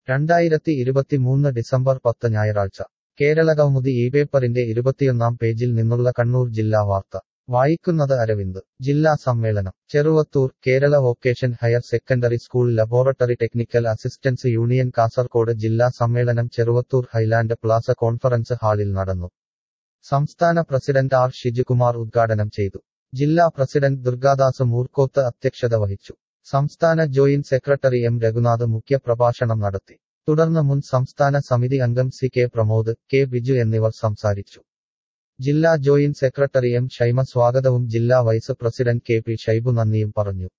രണ്ടായിരത്തി ഇരുപത്തിമൂന്ന് ഡിസംബർ പത്ത് ഞായറാഴ്ച കേരളകൗമുദി ഈ പേപ്പറിന്റെ ഇരുപത്തിയൊന്നാം പേജിൽ നിന്നുള്ള കണ്ണൂർ ജില്ലാ വാർത്ത വായിക്കുന്നത് അരവിന്ദ് ജില്ലാ സമ്മേളനം Cheruvathur Kerala vocation higher secondary school laboratory technical assistants union Kasaragod ജില്ലാ സമ്മേളനം ചെറുവത്തൂർ ഹൈലാൻഡ് പ്ലാസ കോൺഫറൻസ് ഹാളിൽ നടന്നു സംസ്ഥാന പ്രസിഡന്റ് ആർ ഷിജുകുമാർ ഉദ്ഘാടനം ചെയ്തു ജില്ലാ പ്രസിഡന്റ് ദുർഗാദാസ് മൂർക്കോത്ത് അധ്യക്ഷത വഹിച്ചു സംസ്ഥാന ജോയിന്റ് സെക്രട്ടറി എം രഘുനാഥ് മുഖ്യപ്രഭാഷണം നടത്തി തുടർന്ന് മുൻ സംസ്ഥാന സമിതി അംഗം C K Pramod K Biju എന്നിവർ സംസാരിച്ചു ജില്ലാ ജോയിന്റ് സെക്രട്ടറി എം ഷൈമ സ്വാഗതവും ജില്ലാ vice president K P Shaibu നന്ദിയും പറഞ്ഞു